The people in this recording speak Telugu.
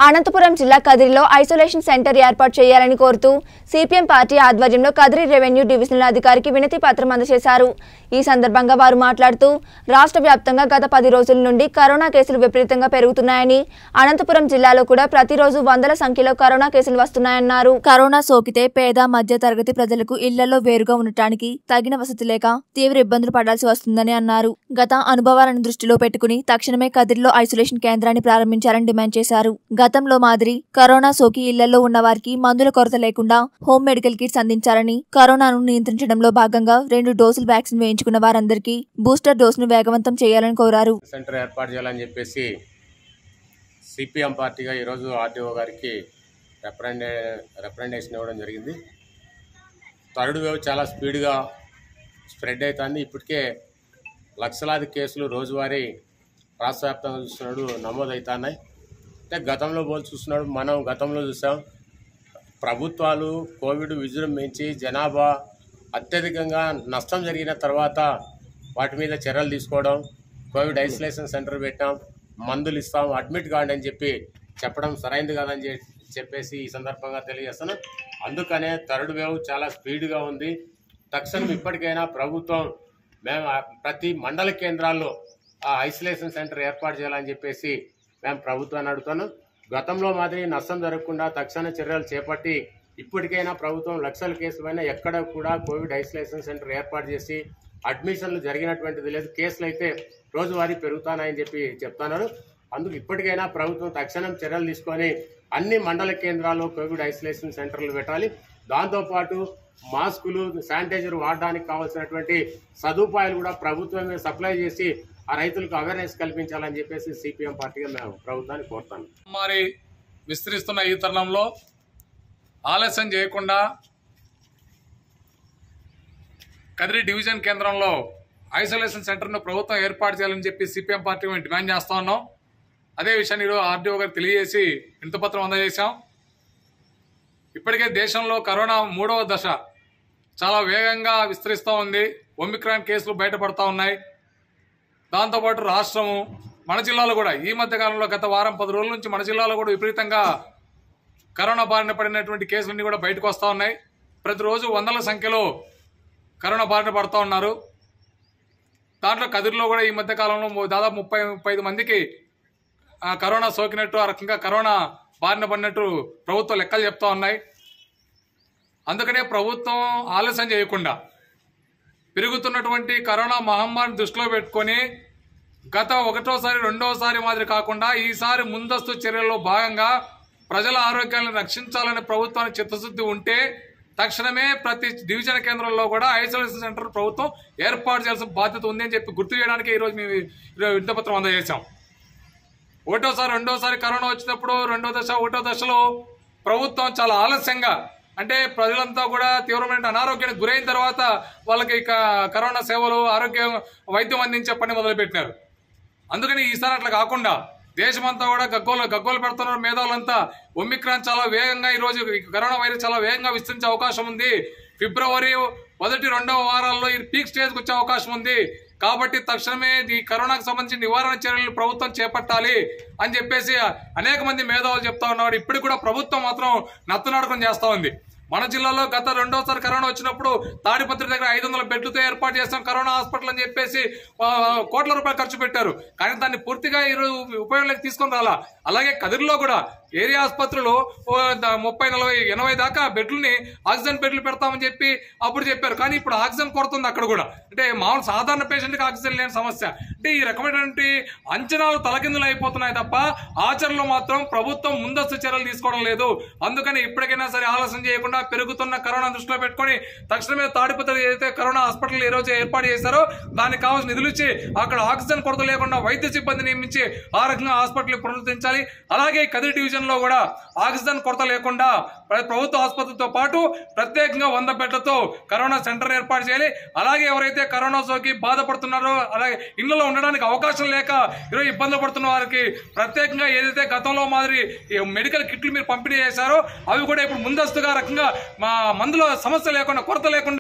అనంతపురం జిల్లా కదిరిలో ఐసోలేషన్ సెంటర్ ఏర్పాటు చేయాలని కోరుతూ సిపిఎం పార్టీ ఆధ్వర్యంలో కదిరి రెవెన్యూ డివిజనల్ అధికారికి వినతి పత్రం అందజేశారు ఈ సందర్భంగా వారు మాట్లాడుతూ రాష్ట్ర వ్యాప్తంగా గత పది రోజుల నుండి కరోనా కేసులు విపరీతంగా పెరుగుతున్నాయని అనంతపురం జిల్లాలో కూడా ప్రతిరోజు వందల సంఖ్యలో కరోనా కేసులు వస్తున్నాయన్నారు కరోనా సోకితే పేద మధ్య తరగతి ప్రజలకు ఇళ్లలో వేరుగా ఉండటానికి తగిన వసతి లేక తీవ్ర ఇబ్బందులు పడాల్సి వస్తుందని అన్నారు గత అనుభవాలను దృష్టిలో పెట్టుకుని తక్షణమే కదిరిలో ఐసోలేషన్ కేంద్రాన్ని ప్రారంభించాలని డిమాండ్ చేశారు గతంలో మాదిరి కరోనా సోకి ఇళ్లలో ఉన్న వారికి మందుల కొరత లేకుండా హోమ్ మెడికల్ కిట్స్ అందించాలని కరోనాను నియంత్రించడంలో భాగంగా రెండు డోసులు వ్యాక్సిన్ వేయించుకున్న వారందరికీ బూస్టర్ డోసును వేగవంతం చేయాలని కోరారు సెంటర్ ఏర్పాటు చేయాలని చెప్పేసి సిపిఎం పార్టీగా ఈరోజు ఆర్డీఓ గారికి రిప్రజెంటే రిప్రజెంటేషన్ ఇవ్వడం జరిగింది థర్డ్ వేవ్ చాలా స్పీడ్గా స్ప్రెడ్ అవుతుంది ఇప్పటికే లక్షలాది కేసులు రోజువారీ రాష్ట్ర వ్యాప్తంగా చూస్తున్నాడు నమోదవుతున్నాయి అంటే గతంలో పోల్చి చూస్తున్నాడు మనం గతంలో చూసాం ప్రభుత్వాలు కోవిడ్ విజృంభించి జనాభా అత్యధికంగా నష్టం జరిగిన తర్వాత వాటి మీద చర్యలు తీసుకోవడం కోవిడ్ ఐసోలేషన్ సెంటర్ పెట్టాం మందులు ఇస్తాం అడ్మిట్ కాండి అని చెప్పి చెప్పడం సరైంది కాదని చె- చెప్పేసి ఈ సందర్భంగా తెలియజేస్తున్నాం అందుకనే థర్డ్ వేవ్ చాలా స్పీడ్గా ఉంది తక్షణం ఇప్పటికైనా ప్రభుత్వం మేము ఆ ప్రతి మండల కేంద్రాల్లో ఆ ఐసోలేషన్ సెంటర్ ఏర్పాటు చేయాలని చెప్పేసి మేము ప్రభుత్వాన్ని అడుగుతాను గతంలో మాదిరి నష్టం జరగకుండా తక్షణ చర్యలు చేపట్టి ఇప్పటికైనా ప్రభుత్వం లక్షల కేసులైనా ఎక్కడ కూడా కోవిడ్ ఐసోలేషన్ సెంటర్ ఏర్పాటు చేసి అడ్మిషన్లు జరిగినటువంటిది లేదు కేసులు అయితే రోజువారీ పెరుగుతానని చెప్పి చెప్తున్నారు అందుకు ఇప్పటికైనా ప్రభుత్వం తక్షణం చర్యలు తీసుకొని అన్ని మండల కేంద్రాల్లో కోవిడ్ ఐసోలేషన్ సెంటర్లు పెట్టాలి దాంతోపాటు మాస్కులు శానిటైజర్ వాడడానికి కావాల్సినటువంటి సదుపాయాలు కూడా ప్రభుత్వమే సప్లై చేసి ఆ రైతులకు అవేర్నెస్ కల్పించాలని చెప్పేసి సిపిఎం పార్టీగా మేము ప్రభుత్వాన్ని కోరుతాను మరి విస్తరిస్తున్న ఈ తరుణంలో ఆలస్యం చేయకుండా కదిరి డివిజన్ కేంద్రంలో ఐసోలేషన్ సెంటర్ను ప్రభుత్వం ఏర్పాటు చేయాలని చెప్పి సిపిఎం పార్టీ మేము డిమాండ్ చేస్తా ఉన్నాం అదే విషయాన్ని ఈరోజు ఆర్డీఓ గారు తెలియజేసి వింతపత్రం అందజేశాం ఇప్పటికే దేశంలో కరోనా మూడవ దశ చాలా వేగంగా విస్తరిస్తూ ఉంది ఒమిక్రాన్ కేసులు బయటపడతా ఉన్నాయి దాంతోపాటు రాష్ట్రము మన జిల్లాలో కూడా ఈ మధ్య కాలంలో గత వారం పది రోజుల నుంచి మన జిల్లాలో కూడా విపరీతంగా కరోనా బారిన పడినటువంటి కేసులన్నీ కూడా బయటకు వస్తూ ఉన్నాయి ప్రతిరోజు వందల సంఖ్యలో కరోనా బారిన పడుతూ ఉన్నారు దాంట్లో కదిరిలో కూడా ఈ మధ్య కాలంలో ము- దాదాపు ముప్పై ముప్పై ఐదు మందికి ఆ, కరోనా సోకినట్టు ఆ రకంగా కరోనా బారిన పడినట్టు ప్రభుత్వం లెక్కలు చెప్తా ఉన్నాయి అందుకనే ప్రభుత్వం ఆలస్యం చేయకుండా పెరుగుతున్నటువంటి కరోనా మహమ్మారిని దృష్టిలో పెట్టుకొని గత ఒకటోసారి రెండోసారి మాదిరి కాకుండా ఈసారి ముందస్తు చర్యల్లో భాగంగా ప్రజల ఆరోగ్యాలను రక్షించాలనే ప్రభుత్వానికి చిత్తశుద్ధి ఉంటే తక్షణమే ప్రతి డివిజన్ కేంద్రంలో కూడా ఐసోలేషన్ సెంటర్ ప్రభుత్వం ఏర్పాటు చేయాల్సిన బాధ్యత ఉంది అని చెప్పి గుర్తు చేయడానికి ఈరోజు మేము ఈరోజు వింతపత్రం అందజేశాం ఒకటోసారి రెండోసారి కరోనా వచ్చినప్పుడు రెండో దశ ఒకటో దశలో ప్రభుత్వం చాలా ఆలస్యంగా అంటే ప్రజలంతా కూడా తీవ్రమైన అనారోగ్యానికి గురైన తర్వాత వాళ్ళకి ఇక కరోనా సేవలు ఆరోగ్యం వైద్యం అందించే పని మొదలుపెట్టినారు అందుకని ఈసారి అట్లా కాకుండా దేశమంతా కూడా గగ్గోలు గగ్గోలు పెడుతున్నారు మేధావులంతా ఒమిక్రాన్ చాలా వేగంగా ఈరోజు ఈ కరోనా వైరస్ చాలా వేగంగా విస్తరించే అవకాశం ఉంది ఫిబ్రవరి మొదటి రెండవ వారాల్లో ఈ పీక్ స్టేజ్కి వచ్చే అవకాశం ఉంది కాబట్టి తక్షణమే ఈ కరోనాకు సంబంధించిన నివారణ చర్యలు ప్రభుత్వం చేపట్టాలి అని చెప్పేసి అనేక మంది మేధావులు చెప్తా ఉన్నారు ఇప్పటికి కూడా ప్రభుత్వం మాత్రం నత్తనాడకం చేస్తా ఉంది మన జిల్లాలో గత రెండోసారి కరోనా వచ్చినప్పుడు తాడిపత్రి దగ్గర ఐదు వందల బెడ్లతో ఏర్పాటు చేస్తాం కరోనా హాస్పిటల్ అని చెప్పేసి ఆ, కోట్ల రూపాయలు ఖర్చు పెట్టారు కానీ దాన్ని పూర్తిగా ఈరోజు ఉపయోగంలోకి తీసుకొని రాలా అలాగే కదిరిలో కూడా ఏరియా ఆసుపత్రిలో ఓ ద- ముప్పై నలభై ఎనభై దాకా బెడ్లని ఆక్సిజన్ బెడ్లు పెడతామని చెప్పి అప్పుడు చెప్పారు కానీ ఇప్పుడు ఆక్సిజన్ కొరత ఉంది అక్కడ కూడా అంటే మామూలు సాధారణ పేషెంట్కి ఆక్సిజన్ లేని సమస్య అంటే ఈ రకమైనటువంటి అంచనాలు తలకిందులు అయిపోతున్నాయి తప్ప ఆచరణలో మాత్రం ప్రభుత్వం ముందస్తు చర్యలు తీసుకోవడం లేదు అందుకని ఇప్పటికైనా సరే ఆలస్యం చేయకుండా పెరుగుతున్న కరోనా దృష్టిలో పెట్టుకొని తక్షణమే తాడిపత్రి ఏదైతే కరోనా హాస్పిటల్ ఈ రోజు ఏర్పాటు చేశారో దానికి కావాల్సిన నిధులు ఇచ్చి అక్కడ ఆక్సిజన్ కొరత లేకుండా వైద్య సిబ్బంది నియమించి ఆ రకంగా హాస్పిటల్ పునరుద్ధరించాలి అలాగే కదిరి డివిజన్ లో కూడా ఆక్సిజన్ కొరత లేకుండా ప్ర- ప్రభుత్వ ఆసుపత్రితో పాటు ప్రత్యేకంగా వంద బెడ్లతో కరోనా సెంటర్ ఏర్పాటు చేయాలి అలాగే ఎవరైతే కరోనా సోకి బాధపడుతున్నారో అలాగే ఇళ్లలో ఉండడానికి అవకాశం లేక ఈరోజు ఇబ్బందులు పడుతున్న వారికి ప్రత్యేకంగా ఏదైతే గతంలో మాదిరి ఈ మెడికల్ కిట్లు మీరు పంపిణీ చేశారో అవి కూడా ఇప్పుడు ముందస్తుగా రకంగా మా మందుల సమస్య లేకుండా కొరత లేకుండా